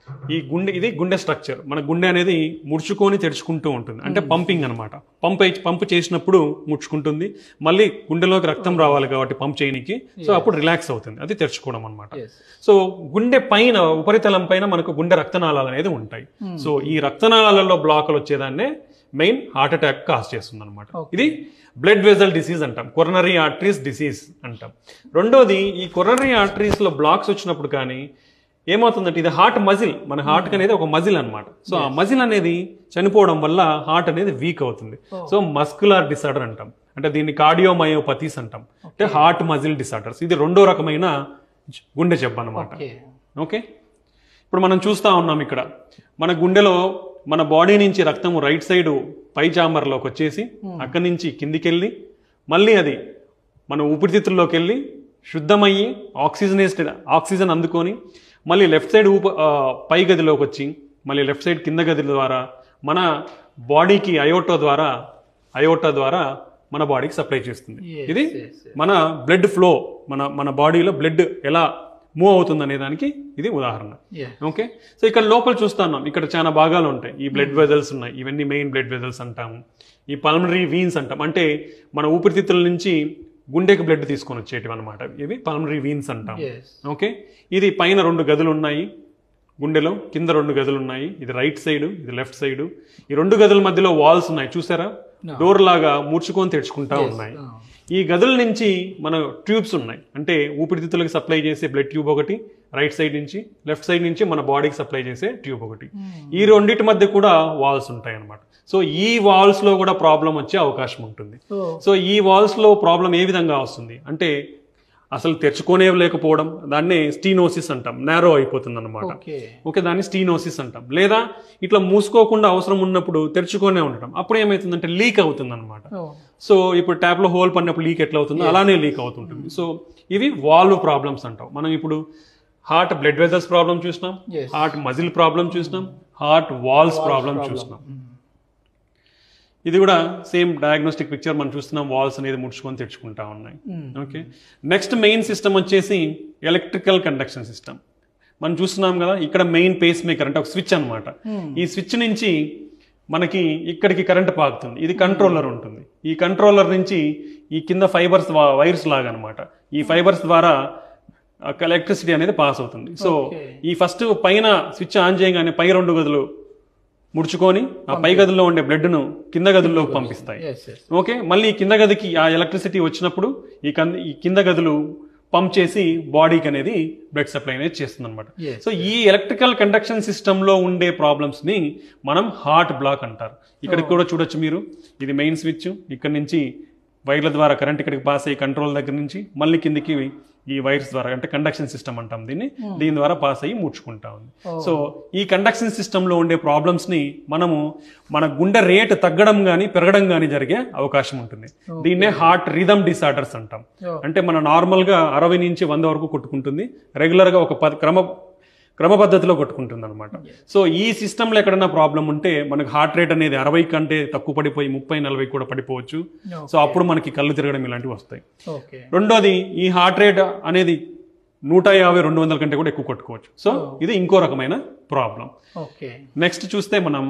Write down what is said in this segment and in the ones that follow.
ఈ గుండె ఇది గుండె స్ట్రక్చర్ మన గుండె అనేది ముడుచుకొని తెరుచుకుంటూ ఉంటుంది అంటే పంపింగ్ అనమాట పంప్ అయి- పంప్ చేసినప్పుడు ముడుచుకుంటుంది మళ్ళీ గుండెలోకి రక్తం రావాలి కాబట్టి పంప్ చేయనికి సో అప్పుడు రిలాక్స్ అవుతుంది అది తెరుచుకోవడం అనమాట Yes. సో గుండె పైన ఉపరితలం పైన మనకు గుండె రక్తనాళాలు అనేది ఉంటాయి సో ఈ రక్తనాళాలలో బ్లాకులు వచ్చేదాన్నే మెయిన్ హార్ట్ అటాక్ కాజ్ చేస్తుంది అనమాట ఇది బ్లడ్ వెజల్ డిసీజ్ అంటాం కొరనరీ ఆర్టరీస్ డిసీజ్ అంటాం రెండోది ఈ కొరనరీ ఆర్టరీస్ లో బ్లాక్స్ వచ్చినప్పుడు కానీ ఏమవుతుందంటే ఇది హార్ట్ మజిల్ మన హార్ట్ అనేది ఒక మజిల్ అన్నమాట సో ఆ మజిల్ అనేది చనిపోవడం వల్ల హార్ట్ అనేది వీక్ అవుతుంది సో మస్కులార్ డిసార్డర్ అంటాం అంటే దీన్ని కార్డియోమయోపతీస్ అంటాం అంటే హార్ట్ మజిల్ డిసార్డర్స్ ఇది రెండో రకమైన గుండె జబ్బు అన్నమాట ఓకే ఓకే ఇప్పుడు మనం చూస్తా ఉన్నాం ఇక్కడ మన గుండెలో మన బాడీ నుంచి రక్తం రైట్ సైడ్ పై చాంబర్లోకి వచ్చేసి అక్కడి నుంచి కిందికి మళ్ళీ అది మన ఊపిరితిత్తుల్లోకి వెళ్ళి శుద్ధమయ్యి ఆక్సిజనేటెడ్ ఆక్సిజన్ అందుకొని మళ్ళీ లెఫ్ట్ సైడ్ ఊప ఆ, పై గదిలోకి వచ్చి మళ్ళీ లెఫ్ట్ సైడ్ కింద గది ద్వారా మన బాడీకి అయోటో ద్వారా అయోటా ద్వారా మన బాడీకి సప్లై చేస్తుంది Yes, ఇది yes, yes. మన బ్లడ్ ఫ్లో మన మన బాడీలో బ్లడ్ ఎలా మూవ్ అవుతుంది అనే దానికి ఇది ఉదాహరణ Yeah. ఓకే సో ఇక్కడ లోపల చూస్తున్నాం ఇక్కడ చాలా భాగాలు ఉంటాయి ఈ బ్లడ్ వెజల్స్ ఉన్నాయి ఇవన్నీ మెయిన్ బ్లడ్ వెజల్స్ అంటాము ఈ పల్మనరీ వీన్స్ అంటాం అంటే మన ఊపిరితిత్తుల నుంచి గుండెకి బ్లడ్ తీసుకొని వచ్చేటివి అనమాట ఇవి పల్మనరీ వీన్స్ అంటాం Yes. ఓకే ఇది పైన రెండు గదులు ఉన్నాయి గుండెలో కింద రెండు గదులు ఉన్నాయి ఇది రైట్ సైడ్ ఇది లెఫ్ట్ సైడ్ ఈ రెండు గదుల మధ్యలో వాల్స్ ఉన్నాయి చూసారా No. డోర్ లాగా మూర్చుకొని తెరుచుకుంటా ఉన్నాయి Ah. ఈ గదుల నుంచి మన ట్యూబ్స్ ఉన్నాయి అంటే ఊపిరితిత్తులకు సప్లై చేసే బ్లడ్ ట్యూబ్ ఒకటి రైట్ సైడ్ నుంచి లెఫ్ట్ సైడ్ నుంచి మన బాడీకి సప్లై చేసే ట్యూబ్ ఒకటి ఈ రెండింటి మధ్య కూడా వాల్స్ ఉంటాయి అన్నమాట సో ఈ వాల్స్ లో కూడా ప్రాబ్లం వచ్చే అవకాశం ఉంటుంది Oh. సో ఈ వాల్స్ లో ప్రాబ్లం ఏ విధంగా వస్తుంది అంటే అసలు తెరుచుకోనే లేకపోవడం దాన్నే స్టీనోసిస్ అంటాం నేరో అయిపోతుంది అనమాట ఓకే ఓకే దాన్ని స్టీనోసిస్ అంటాం లేదా ఇట్లా మూసుకోకుండా అవసరం ఉన్నప్పుడు తెరుచుకొనే ఉండటం అప్పుడు ఏమవుతుందంటే లీక్ అవుతుంది అనమాట Oh. సో ఇప్పుడు ట్యాప్ లో హోల్ పడినప్పుడు లీక్ ఎట్లా అవుతుందో అలానే లీక్ అవుతుంటుంది సో ఇవి వాల్వ్ ప్రాబ్లమ్స్ అంటాం మనం ఇప్పుడు హార్ట్ బ్లడ్ వెజల్స్ ప్రాబ్లం చూసినాం Yes. హార్ట్ మజిల్ ప్రాబ్లం చూసినాం హార్ట్ వాల్స్ ప్రాబ్లం చూసినాం ఇది కూడా సేమ్ డయాగ్నోస్టిక్ పిక్చర్ మనం చూస్తున్నాం వాల్స్ అనేది ముడుచుకొని తెచ్చుకుంటా ఉన్నాయి ఓకే నెక్స్ట్ మెయిన్ సిస్టమ్ వచ్చేసి ఎలక్ట్రికల్ కండక్షన్ సిస్టమ్ మనం చూస్తున్నాం కదా ఇక్కడ మెయిన్ పేస్ మేకర్ అంటే ఒక స్విచ్ అన్నమాట ఈ స్విచ్ నుంచి మనకి ఇక్కడికి కరెంట్ పాకుతుంది ఇది కంట్రోలర్ ఉంటుంది ఈ కంట్రోలర్ నుంచి ఈ కింద ఫైబర్స్ వైర్స్ లాగా అన్నమాట ఈ ఫైబర్స్ ద్వారా ఎలక్ట్రిసిటీ అనేది పాస్ అవుతుంది సో Okay. ఈ ఫస్ట్ పైన స్విచ్ ఆన్ చేయగానే పై రెండు గదులు ముడుచుకొని ఆ పై గదుల్లో ఉండే బ్లడ్ను కింద గదుల్లోకి పంపిస్తాయి ఎస్ ఎస్ ఓకే మళ్ళీ ఈ కింద గదికి ఆ ఎలక్ట్రిసిటీ వచ్చినప్పుడు ఈ కంద ఈ కింద గదులు పంప్ చేసి బాడీకి అనేది బ్లడ్ సప్లై అనేది చేస్తుంది అనమాట Yes. సో ఈ ఎలక్ట్రికల్ కండక్షన్ సిస్టమ్ లో ఉండే ప్రాబ్లమ్స్ ని మనం హార్ట్ బ్లాక్ అంటారు ఇక్కడికి కూడా చూడొచ్చు మీరు ఇది మెయిన్ స్విచ్ ఇక్కడ నుంచి వైర్ల ద్వారా కరెంట్ ఇక్కడికి పాస్ అయ్యి కంట్రోల్ దగ్గర నుంచి మళ్ళీ కిందికి ఈ వైర్స్ ద్వారా అంటే కండక్షన్ సిస్టమ్ అంటాం దీన్ని దీని ద్వారా పాస్ అయ్యి ముడుచుకుంటా ఉంది సో ఈ కండక్షన్ సిస్టమ్ లో ఉండే ప్రాబ్లమ్స్ ని మనము మన గుండె రేటు తగ్గడం కానీ పెరగడం కానీ జరిగే అవకాశం ఉంటుంది దీన్నే హార్ట్ రిథమ్ డిసార్డర్స్ అంటాం Oh. అంటే మన నార్మల్ గా అరవై నుంచి వంద వరకు కొట్టుకుంటుంది రెగ్యులర్ గా ఒక పద క్రమ క్రమ పద్ధతిలో కొట్టుకుంటుంది అనమాట సో ఈ సిస్టంలో ఎక్కడైనా ప్రాబ్లం ఉంటే మనకు హార్ట్ రేట్ అనేది అరవై కంటే తక్కువ పడిపోయి ముప్పై నలభై కూడా పడిపోవచ్చు సో అప్పుడు మనకి కళ్ళు తిరగడం ఇలాంటివి వస్తాయి ఓకే రెండోది ఈ హార్ట్ రేట్ అనేది నూట యాభై రెండు వందల కంటే కూడా ఎక్కువ కొట్టుకోవచ్చు సో ఇది ఇంకో రకమైన ప్రాబ్లం ఓకే నెక్స్ట్ చూస్తే మనం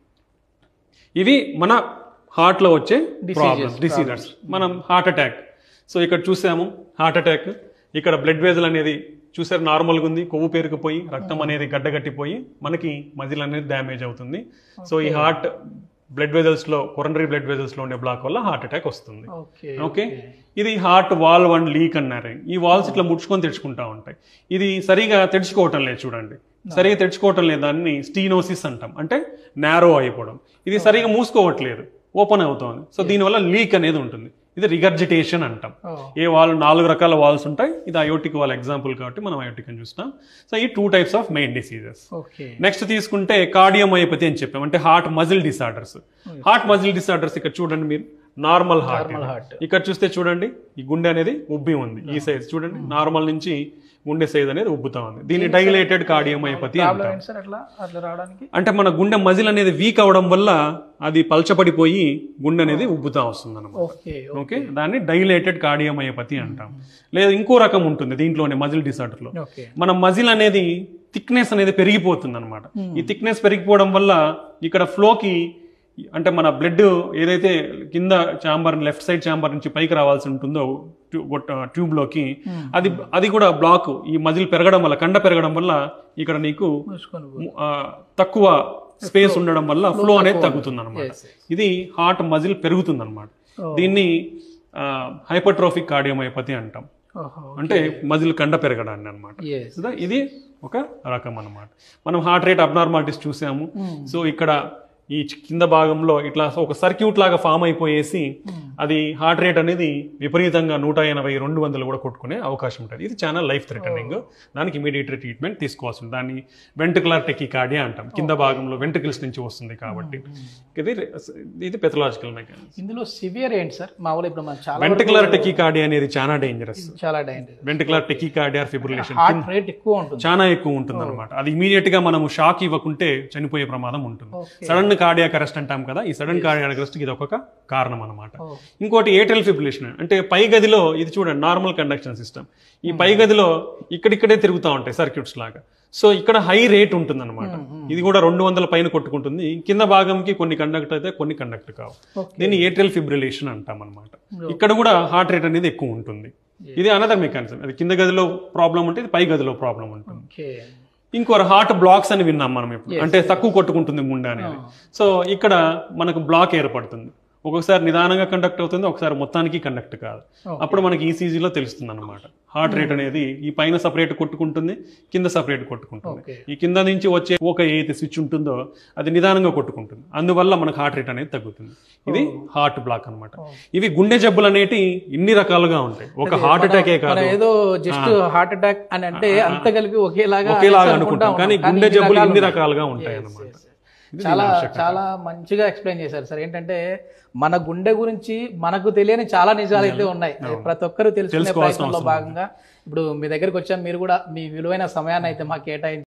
ఇవి మన heart లో వచ్చే ప్రాబ్లమ్స్ డిసీజర్స్ మనం హార్ట్ అటాక్ సో ఇక్కడ చూసాము హార్ట్ అటాక్ ఇక్కడ బ్లడ్ వేజల్ అనేది చూసారు నార్మల్గా ఉంది కొవ్వు పేరుకుపోయి రక్తం అనేది గడ్డగట్టిపోయి మనకి మజిల్ అనేది డ్యామేజ్ అవుతుంది సో ఈ హార్ట్ బ్లడ్ వెజల్స్ లో కొరనరీ బ్లడ్ వెజల్స్ లో ఉండే బ్లాక్ వల్ల హార్ట్ అటాక్ వస్తుంది ఓకే ఓకే ఇది హార్ట్ వాల్ వన్ లీక్ అన్నారు ఈ వాల్స్ ఇట్లా ముడుచుకొని తెరుచుకుంటా ఉంటాయి ఇది సరిగా తెరుచుకోవటం లేదు చూడండి సరిగా తెరుచుకోవటం లేదు దాన్ని స్టీనోసిస్ అంటాం అంటే నారో అయిపోవడం ఇది సరిగా మూసుకోవట్లేదు ఓపెన్ అవుతోంది సో దీనివల్ల లీక్ అనేది ఉంటుంది ఇది రిగర్జిటేషన్ అంటాం ఏ వాల్ నాలుగు రకాల వాల్స్ ఉంటాయి ఇది అయోటిక్ వాల్ ఎగ్జాంపుల్ కాబట్టి మనం అయోటిక్ అని చూస్తాం సో ఈ two types of main diseases okay next తీసుకుంటే కార్డియోమయోపతి అని చెప్పాం అంటే heart muscle disorders heart muscle disorders ఇక్కడ చూడండి మీరు నార్మల్ హార్ట్ నార్మల్ హార్ట్ ఇక్కడ చూస్తే చూడండి ఈ గుండె అనేది ఉబ్బి ఉంది ఈ సైజ్ చూడండి నార్మల్ నుంచి గుండె సైజ్ అనేది ఉబ్బుతా ఉంది దీన్ని డైలేటెడ్ కార్డియోమయోపతి ప్రాబ్లం అంటాం ఏంటి సార్ అట్లా అట్లా రావడానికి అంటే మన గుండె మజిల్ అనేది వీక్ అవడం వల్ల అది పల్చబడిపోయి గుండె అనేది ఉబ్బుతా వస్తుంది అనమాట ఓకే ఓకే దాన్ని డైలేటెడ్ కార్డియోమయోపతి అంటాం లేదా ఇంకో రకం ఉంటుంది దీంట్లోనే మజిల్ డిసార్డర్ లో ఓకే మన మజిల్ అనేది థిక్నెస్ అనేది పెరిగిపోతుంది అనమాట ఈ థిక్నెస్ పెరిగిపోవడం వల్ల ఇక్కడ ఫ్లోకి అంటే మన బ్లడ్ ఏదైతే కింద ఛాంబర్ లెఫ్ట్ సైడ్ ఛాంబర్ నుంచి పైకి రావాల్సి ఉంటుందో ట్యూబ్ లోకి అది అది కూడా బ్లాక్ ఈ మజిల్ పెరగడం వల్ల కండ పెరగడం వల్ల ఇక్కడ నీకు మూసుకొని పో. ఆ, తక్కువ స్పేస్ ఉండడం వల్ల ఫ్లో అనేది తగ్గుతుంది అనమాట Yes, yes. ఇది హార్ట్ మజిల్ పెరుగుతుంది అనమాట Oh. దీన్ని హైపర్ట్రోఫిక్ కార్డియోమయోపతి అంటాం ఓహో అంటే మజిల్ కండ పెరగడాన్ని అనమాట ఎస్ ఇది ఒక రకం అన్నమాట మనం హార్ట్ రేట్ అబ్నార్మాలిటీస్ చూసాము సో ఇక్కడ ఈ చి- కింద భాగంలో ఇట్లా ఒక సర్క్యూట్ లాగా ఫామ్ అయిపోయేసి అది హార్ట్ రేట్ అనేది విపరీతంగా నూట ఎనభై రెండు వందలు కూడా కొట్టుకునే అవకాశం ఉంటుంది ఇది చాలా లైఫ్ థ్రెటనింగ్ దానికి ఇమీడియట్ ట్రీట్మెంట్ తీసుకోవాల్సి ఉంటుంది దాన్ని వెంట్రుకులర్ టెకికార్డియా అంటాం కింద భాగంలో వెంట్రుకల్స్ నుంచి వస్తుంది కాబట్టి ఇది ఇది పెథలాజికల్ మెకానిజం ఇందులో సివియర్ ఏంటి సార్ మామూలు ఇప్పుడు మనం చాలా వెంట్రుకులర్ టెకికార్డియా అనేది చాలా డేంజరస్ చాలా danger ventricular tachycardia fibrillation heart rate ఎక్కువ ఉంటుంది చాలా ఎక్కువ ఉంటుంది అనమాట అది ఇమీడియట్ గా మనము షాక్ ఇవ్వకుంటే చనిపోయే ప్రమాదం ఉంటుంది Okay. సడన్ కార్డియాక్ అరెస్ట్ అంటాం కదా ఈ సడన్ కార్డియాక్ అరెస్ట్ ఇది ఒక కారణం అనమాట Oh. ఇంకోటి ఏటెల్ ఫిబ్రిలేషన్ అంటే పై గదిలో ఇది చూడండి నార్మల్ కండక్షన్ సిస్టమ్ ఈ పై గదిలో ఇక్కడిక్కడే తిరుగుతూ ఉంటాయి సర్క్యూట్స్ లాగా సో ఇక్కడ హై రేట్ ఉంటుంది అనమాట ఇది కూడా రెండు వందల పైన కొట్టుకుంటుంది కింద భాగంకి కొన్ని కండక్ట్ అయితే కొన్ని కండక్ట్ కావు Okay. దీన్ని ఏటెల్ ఫిబ్రిలేషన్ అంటాం అనమాట ఇక్కడ కూడా హార్ట్ రేట్ అనేది ఎక్కువ ఉంటుంది ఇది అనదర్ మెకానిజం అది కింద గదిలో ప్రాబ్లం ఉంటే ఇది పై గదిలో ప్రాబ్లం ఉంటుంది ఓకే ఇంకో హార్ట్ బ్లాక్స్ అని విన్నాం మనం ఇప్పుడు అంటే తక్కువ కొట్టుకుంటుంది గుండె అనేది సో ఇక్కడ మనకు బ్లాక్ ఏర్పడుతుంది ఒక్కొక్కసారి నిదానంగా కండక్ట్ అవుతుంది ఒకసారి మొత్తానికి కండక్ట్ కాదు Okay. అప్పుడు మనకి ఈసీజీలో తెలుస్తుంది అనమాట హార్ట్ రేట్ అనేది ఈ పైన సపరేట్ కొట్టుకుంటుంది కింద సపరేట్ కొట్టుకుంటుంది ఓకే ఈ కింద నుంచి వచ్చే ఒక ఏదైతే స్విచ్ ఉంటుందో అది నిదానంగా కొట్టుకుంటుంది అందువల్ల మనకు హార్ట్ రేట్ అనేది తగ్గుతుంది ఇది హార్ట్ బ్లాక్ అన్నమాట ఇవి గుండె జబ్బులు అనేటి ఇన్ని రకాలుగా ఉంటాయి ఒక హార్ట్ అటాకే కాదు మనం ఏదో జస్ట్ హార్ట్ అటాక్ అని అంటే అంత కలిపి ఒకేలాగా ఒకేలాగా అనేసి అనుకుంటాం అనుకుంటా కానీ ఉన్నాం. గుండె ఇన్ని జబ్బులు రకాలు ఇన్ని ఉన్నాయి. రకాలుగా ఉంటాయి Yes, అన్నమాట yes, yes. ఇది చాలా దీని ఆవశ్యకత. చాలా మంచిగా ఎక్స్ప్లెయిన్ చేశారు సార్ ఏంటంటే మన గుండె గురించి మనకు తెలియని చాలా నిజాలు అయితే ఉన్నాయి ప్రతి ఒక్కరు తెలుసుకునే తెలుసుకోవాల్సిన ప్రయత్నంలో భాగంగా ఇప్పుడు మీ దగ్గరికి వచ్చాం మీరు కూడా మీ విలువైన సమయాన్ని అయితే మాకు కేటాయించి